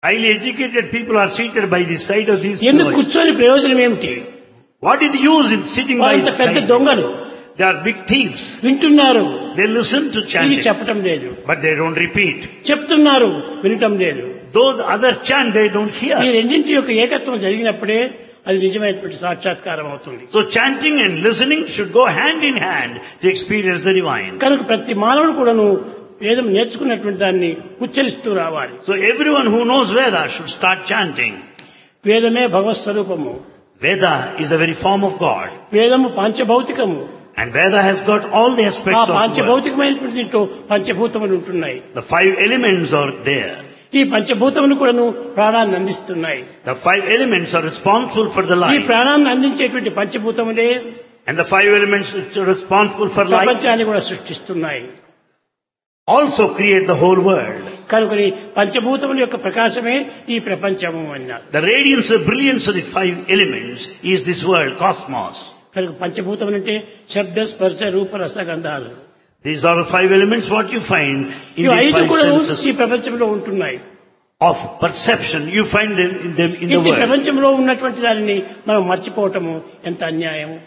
Highly educated people are seated by the side of these ఎందుకు boys. కూర్చొని ప్రయోజనం ఏమిటి What is the use in sitting by వాళ్ళంత the పెద్ద side? దొంగలు They are big thieves. వింటున్నారు They listen to ఇది chanting, చెప్పటం లేదు but they don't repeat. చెప్తున్నారు వినటం లేదు Though the others chant, they don't ఈ hear. రెండింటి యొక్క ఏకత్వం జరిగినప్పుడే అది నిజమైనటువంటి సాక్షాత్కారం అవుతుంది So chanting and listening should go hand in hand to experience the divine. కనుక ప్రతి మానవుడు కూడాను వేదం నేర్చుకున్నటువంటి దాన్ని ఉచ్చరిస్తూ రావాలి So everyone who knows Veda should start chanting. వేదమే భగవత్ స్వరూపము Veda is the very form of God. వేదము పాంచభౌతికము And Veda has got all the ఆ aspects of the world. పాంచభౌతికమైనటువంటి దీంట్లో పంచభూతములు ఉంటున్నాయి The five elements are there. ఈ పంచభూతములు కూడాను ప్రాణాన్ని అందిస్తున్నాయి The five elements are responsible for the ఈ life. ప్రాణాన్ని అందించేటువంటి పంచభూతములే And the five elements which are responsible for life ప్రపంచాన్ని కూడా సృష్టిస్తున్నాయి also create the whole world. కనుకని పంచభూతముల యొక్క ప్రకాశమే ఈ ప్రపంచము అన్నారు The radiance, the brilliance of the five elements is this world, cosmos. కనుక పంచభూతములు అంటే శబ్ద స్పర్శ రూప రసగంధాలు These are the five elements what you find in ఇవి these ఐదు five కూడా senses ఈ ప్రపంచంలో ఉంటున్నాయి of perception. You find them in them in the ఇంటి world. ప్రపంచంలో ఉన్నటువంటి దానిని మనం మర్చిపోవటము ఎంత అన్యాయము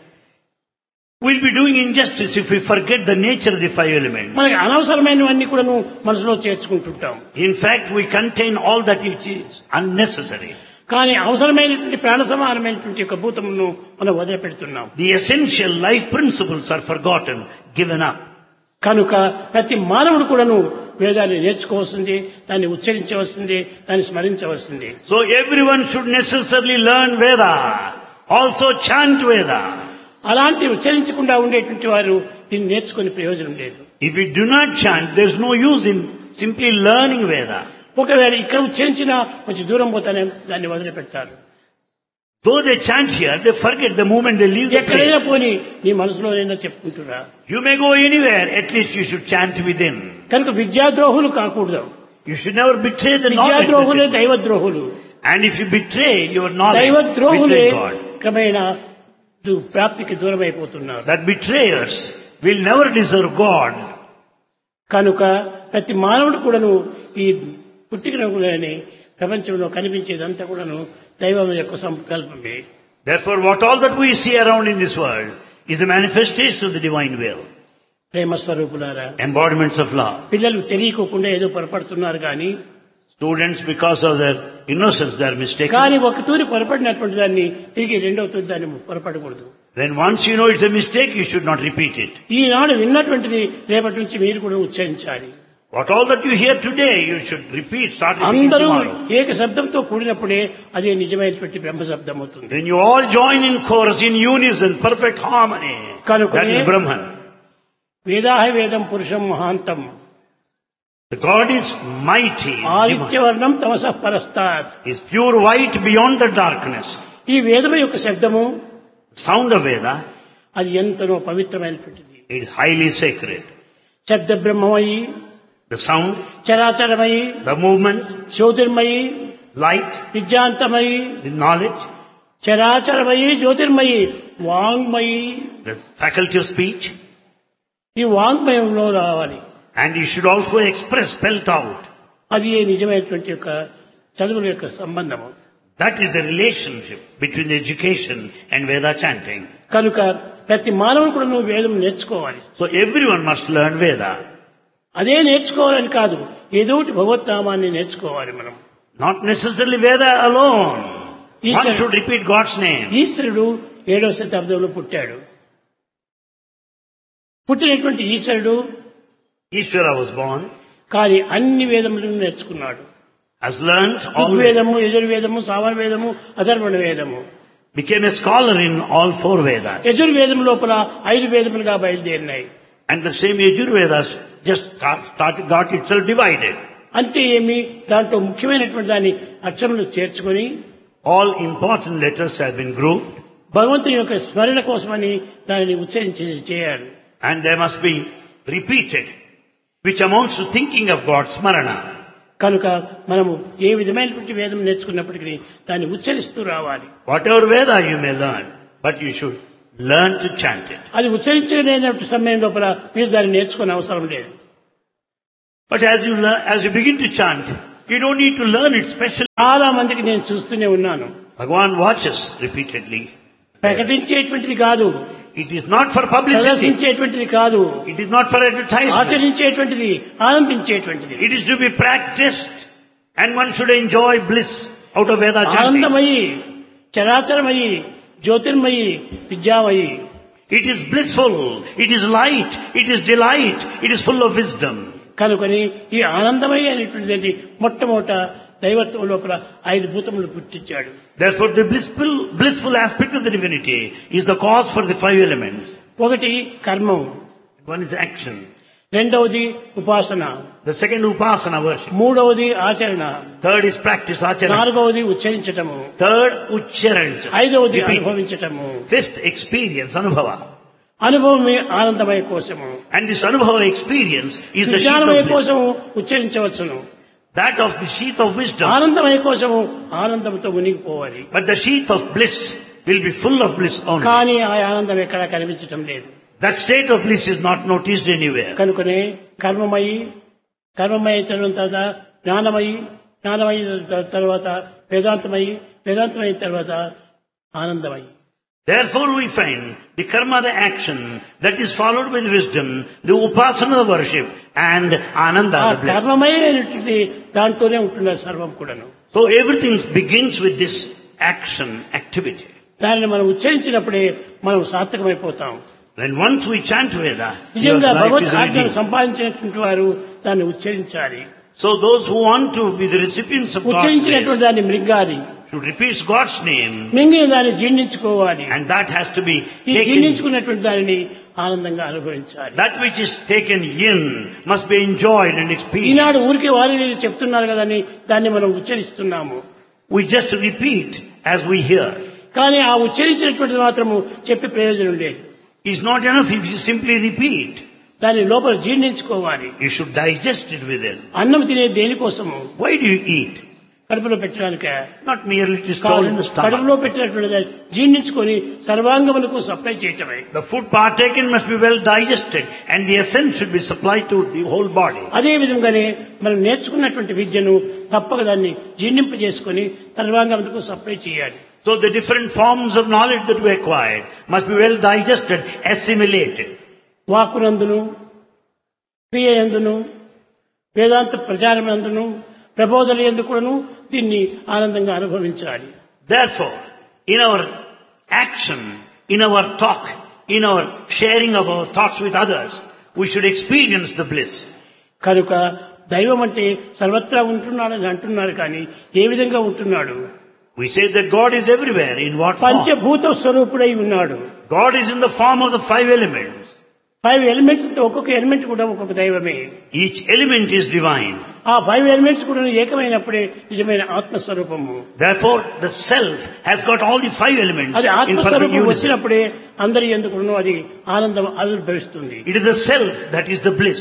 We'll be doing injustice if we forget the nature of the five elements. మనకి అనవసరమైనవన్నీ కూడాను మనసులో చేర్చుకుంటుంటాం In fact, we contain all that which is unnecessary. కానీ అవసరమైనటువంటి ప్రాణ సమానమైనటువంటి యొక్క భూతములను మనం వదిలిపెడుతున్నాం The essential life principles are forgotten, given up. కనుక ప్రతి మానవుడు కూడాను వేదాన్ని నేర్చుకోవాల్సింది దాన్ని ఉచ్చరించవలసింది దాన్ని స్మరించవలసింది So everyone should necessarily learn Veda. Also chant Veda. అలాంటి ఉచ్చరించకుండా ఉండేటువంటి వారు దీన్ని నేర్చుకునే ప్రయోజనం లేదు If we do not chant, there's no use in simply learning Veda. ఒకవేళ ఇక్కడ ఉచ్చరించినా కొంచెం దూరం పోతానే దాన్ని వదిలిపెడతారు Though they chant here, they forget the moment they leave the ఎక్కడైనా place. పోని నీ మనసులోనైనా చెప్పుకుంటురా You may go anywhere, at least you should chant within. కనుక విద్యాద్రోహులు కాకూడదు You should never betray the knowledge. విద్యాద్రోహులే within. దైవద్రోహులు And if you betray your knowledge, దైవద్రోహులే betray God. క్రమేణా దు- ప్రాప్తికి దూరం అయిపోతున్నారు That betrayers will never deserve God. కనుక ప్రతి మానవుడు కూడాను ఈ పుట్టికలోని ప్రపంచంలో కనిపించేదంతా కూడాను దైవం యొక్క సంకల్పమే Therefore, what all that we see around in this world is a manifestation of the divine will, ప్రేమ స్వరూపులారా embodiments of love. పిల్లలు తెలియకోకుండా ఏదో పొరపడుతున్నారు కానీ Students, because of their innocence, they are mistaken. కానీ ఒక తూరి పొరపడినటువంటి దాన్ని తిరిగి రెండవ తూరి దాన్ని పొరపడకూడదు Then once you know it's a mistake, you should not repeat it. ఈనాడు విన్నటువంటిది రేపటి నుంచి మీరు కూడా ఉచ్చరించాలి What all that you hear today, you should repeat, start repeating అందరూ tomorrow. ఏక శబ్దంతో కూడినప్పుడే అదే నిజమైనటువంటి బ్రహ్మ శబ్దం అవుతుంది When you all join in chorus, in unison, perfect harmony, కనుకనే that is Brahman. వేదాహ వేదం పురుషం మహాంతం The God is mighty, divine. ఆదిత్యవర్ణం తమస పరస్తాత్ is pure white beyond the darkness. ఈ వేదము యొక్క శబ్దము Sound of Veda, అది ఎంతనో పవిత్రమైనటువంటిది it is highly sacred. శబ్ద బ్రహ్మమయి The sound, చరాచరమయి the movement, Jyotirmayi light, విద్యాంతమయి the knowledge, చరాచరమయి Jyotirmayi వాంగ్మయి the faculty of speech, ఈ వాంగ్మయంలో రావాలి and you should also express, spelt out. అది ఏ నిజమైనటువంటి యొక్క చదువుల యొక్క సంబంధము That is the relationship between the education and Veda chanting. కనుక ప్రతి మానవుడు కూడా నువ్వు వేదం నేర్చుకోవాలి So everyone must learn Veda. అదే నేర్చుకోవాలని కాదు ఏదో ఒకటి భగవత్నామాన్ని నేర్చుకోవాలి మనం Not necessarily Veda alone. One Easter- should repeat God's name. ఈశ్వరుడు ఏడవ శతాబ్దంలో పుట్టాడు పుట్టినటువంటి ఈశ్వరుడు Ishvara was born, కానీ అన్ని వేదములను నేర్చుకున్నాడు has learnt all, ఋగ్వేదము యజుర్వేదము సామవేదము అధర్వణ వేదము became a scholar in all four Vedas. యజుర్వేదం లోపల ఐదు వేదములుగా బయలుదేరినాయి And the same Yajurvedas just got, started, got itself divided. అంటే ఏమి దాంట్లో ముఖ్యమైనటువంటి దాన్ని అక్షరములు చేర్చుకొని All important letters have been grouped భగవంతుని యొక్క స్మరణ కోసమని దానిని ఉచ్చరించి చేయాలి and they must be repeated, which amounts to thinking of God's smarana. కనుక మనము ఏ విధమైనటువంటి వేదం నేర్చుకున్నప్పటికీ దాన్ని ఉచ్చరిస్తూ రావాలి Whatever Veda you may learn, but you should learn to chant it. అది ఉచ్చరించలేనటువంటి సమయం లోపల మీరు దాన్ని నేర్చుకునే అవసరం లేదు But as you learn, as you begin to chant, You don't need to learn it specially. చాలా మందికి నేను చూస్తూనే ఉన్నాను Bhagavan watches repeatedly. ప్రకటించేటువంటిది కాదు It is not for publicity. ప్రదర్శించేటువంటిది కాదు It is not for advertisement. ఆచరించేటువంటిది ఆనందించేటువంటిది It is to be practiced and one should enjoy bliss out of Veda chanting. ఆనందమయి చరాచరమయి Jyotirmayi విద్యామయి It is blissful. It is light. It is delight. It is full of wisdom. కనుకొని ఈ ఆనందమయి అనేటువంటిది మొట్టమొదట దైవత్వం లోపల ఐదు భూతములు పుట్టించాడు Therefore the blissful, blissful aspect of the divinity is the cause for the five elements. ఒకటి కర్మం One is action. రెండవది ఉపాసన The second upasana worship. మూడవది ఆచరణ Third is practice achara. నాలుగవది ఉచ్చరించటము Third ucharancha. ఐదవది Repeat. అనుభవించటము Fifth experience, anubhava. అనుభవమే ఆనందమయ కోసము And this anubhava experience is the sheath విజ్ఞానమయ of bliss. కోసము ఉచ్చరించవచ్చును That of the sheath of wisdom. ఆనందమయ కోసము ఆనందంతో మునిగిపోవాలి But the sheath of bliss will be full of bliss only. కానీ ఆ ఆనందం ఎక్కడా కనిపించటం లేదు That state of bliss is not noticed anywhere. కనుకనే కర్మమయి కర్మమయ తర్వాత జ్ఞానమయి జ్ఞానమయి తర్వాత వేదాంతమయి వేదాంతమైన తర్వాత ఆనందమయి Therefore we find the karma, the action, that is followed by the wisdom, the upasana, the worship, and ఆ ananda, the bliss. కర్మమయమైనటువంటి దాంట్లోనే ఉంటున్నారు సర్వం కూడాను So everything begins with this action, activity. దానిని మనం ఉచ్చరించినప్పుడే మనం సార్థకమైపోతాం Then once we chant Veda, your నిజంగా life Bhagwat is ఆజ్ఞను redeemed. సంపాదించినటువంటి వారు దాన్ని ఉచ్చరించాలి So those who want to be the recipients of God's grace ఉచ్చరించినటువంటి దాన్ని మృంగాలి should repeat God's name, మింగిన దాన్ని జీర్ణించుకోవాలి and that has to be ఈ taken. జీర్ణించుకున్నటువంటి దానిని ఆనందంగా అనుభవించాలి That which is taken in must be enjoyed and experienced. ఈనాడు ఊరికి వారి వీరు చెప్తున్నారు కదని దాన్ని మనం ఉచ్చరిస్తున్నాము We just repeat as we hear. కానీ ఆ ఉచ్చరించినటువంటిది మాత్రము చెప్పే ప్రయోజనం లేదు It's not enough if you simply repeat. దాని లోపల జీర్ణించుకోవాలి You should digest it within. అన్నం తినే దేనికోసము Why do you eat? కడుపులో పెట్టడానిక Not merely to store in the stomach. కడుపులో పెట్టినటువంటి దాన్ని జీర్ణించుకొని సర్వాంగములకు సప్లై చేయటమే The food partaken must be well digested and the essence should be supplied to the whole body. అదే విధంగానే మనం నేర్చుకున్నటువంటి విద్యను తప్పక దాన్ని జీర్ణింపజేసుకొని సర్వాంగములకు సప్లై చేయాలి So the different forms of knowledge that we acquired must be well digested, assimilated. వాక్కునందును క్రియ ఎందును వేదాంత ప్రచారమందును ప్రబోధన ఎందుకును దీన్ని ఆనందంగా అనుభవించాలి Therefore, in our action, in our talk, in our sharing of our thoughts with others, we should experience the bliss. కనుక దైవం అంటే సర్వత్రా ఉంటున్నాడని అంటున్నారు కానీ ఏ విధంగా ఉంటున్నాడు We say that God is everywhere. In what form? పంచభూత స్వరూపుడై ఉన్నాడు God is in the form of the five elements. Five elements ఒక్కొక్క ఎలిమెంట్ కూడా ఒక్కొక్క దైవమే Each element is divine. ఆ ఫైవ్ ఎలిమెంట్స్ కూడా ఏకమైనప్పుడే నిజమైన ఆత్మస్వరూపము Therefore, the self has got all the five elements అది in perfect ఆత్మస్వరూపం unison. వచ్చినప్పుడే అందరి ఎందుకును అది ఆనందం ఆవిర్భవిస్తుంది It is the self that is the bliss,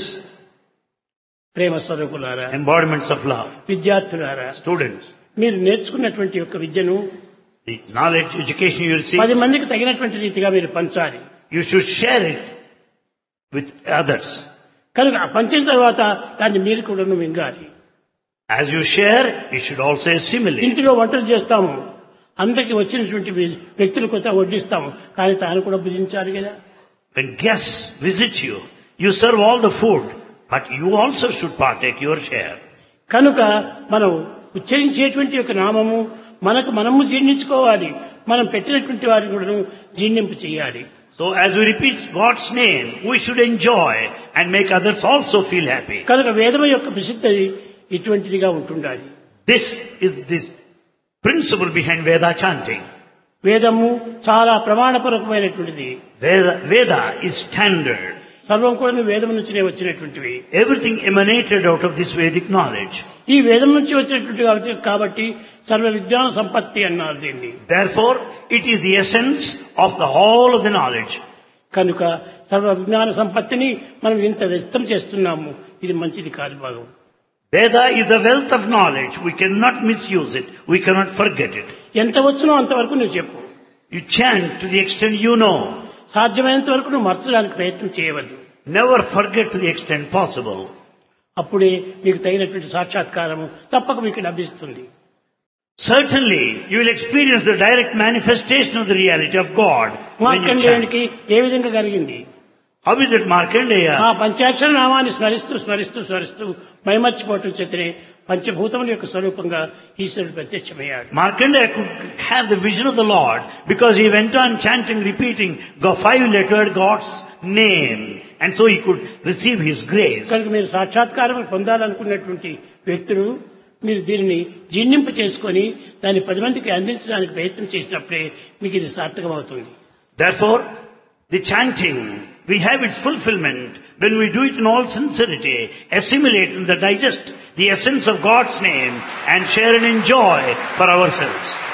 ప్రేమ స్వరూపులారా embodiments of love. విద్యార్థులారా Students, మీరు నేర్చుకున్నటువంటి యొక్క విద్యను the knowledge, education you receive, పది మందికి తగినటువంటి రీతిగా మీరు పంచాలి you should share it with others. కనుక ఆ పంచిన తర్వాత దాన్ని మీరు కూడా మింగాలి As you share, you should also assimilate. ఇంటిలో వంటలు చేస్తాము అందరికి వచ్చినటువంటి వ్య- వ్యక్తులు కొత్త వడ్డిస్తాము కానీ తాను కూడా భుజించాలి కదా When guests visit you, you serve all the food, but you also should partake your share. కనుక మనం ఉచ్చరించేటువంటి యొక్క నామము మనకు మనము జీర్ణించుకోవాలి మనం పెట్టినటువంటి వారిని కూడా జీర్ణింపు చేయాలి So as we repeat God's name, we should enjoy and make others also feel happy. కనుక వేదం యొక్క ప్రసిద్ధి ఇటువంటిదిగా ఉంటుండాలి This is the principle behind Veda chanting. వేదము చాలా ప్రమాణపూర్వకమైనటువంటిది Veda, Veda is standard. సర్వం కూడా వేదం నుంచినే వచ్చినటువంటివి Everything emanated out of this Vedic knowledge. ఈ వేదం నుంచి వచ్చినటువంటి కాబట్టి కాబట్టి సర్వ విజ్ఞాన సంపత్తి అన్నారు దీన్ని Therefore, it is the essence of the whole of the knowledge. కనుక సర్వ విజ్ఞాన సంపత్తిని మనం ఇంత వ్యక్తం చేస్తున్నాము ఇది మంచిది కాదు భాగం Veda is the wealth of knowledge. We cannot misuse it. We cannot forget it. ఎంత వచ్చునో అంతవరకు నువ్వు చెప్పు You chant to the extent you know. సాధ్యమైనంత వరకు నువ్వు మర్చడానికి ప్రయత్నం చేయవద్దు Never forget to the extent possible. అప్పుడే మీకు తగినటువంటి సాక్షాత్కారము తప్పక మీకు లభిస్తుంది Certainly, you will experience the direct manifestation of the reality of God when you chant. మార్కండేయునికి ఏ విధంగా కలిగింది How is it Markandeya? ఆ పంచాక్షర నామాన్ని స్మరిస్తూ స్మరిస్తూ స్మరిస్తూ మైమర్చిపోవటం చేతనే పంచభూతముల యొక్క స్వరూపంగా ఈశ్వరుడు ప్రత్యక్షమయ్యాడు Markandeya could have the vision of the Lord because he went on chanting, repeating the five-lettered God's name. And so he could receive his grace. కనుక మీరు సాక్షాత్కారం పొందాలనుకున్నటువంటి వ్యక్తులు మీరు దీనిని జీర్ణింప చేసుకొని దాన్ని పది మందికి అందించడానికి ప్రయత్నం చేసినప్పుడే మీకు ఇది సార్థకమవుతుంది Therefore, the chanting will have its fulfillment when we do it in all sincerity, assimilate and digest the essence of God's name and share and enjoy for ourselves.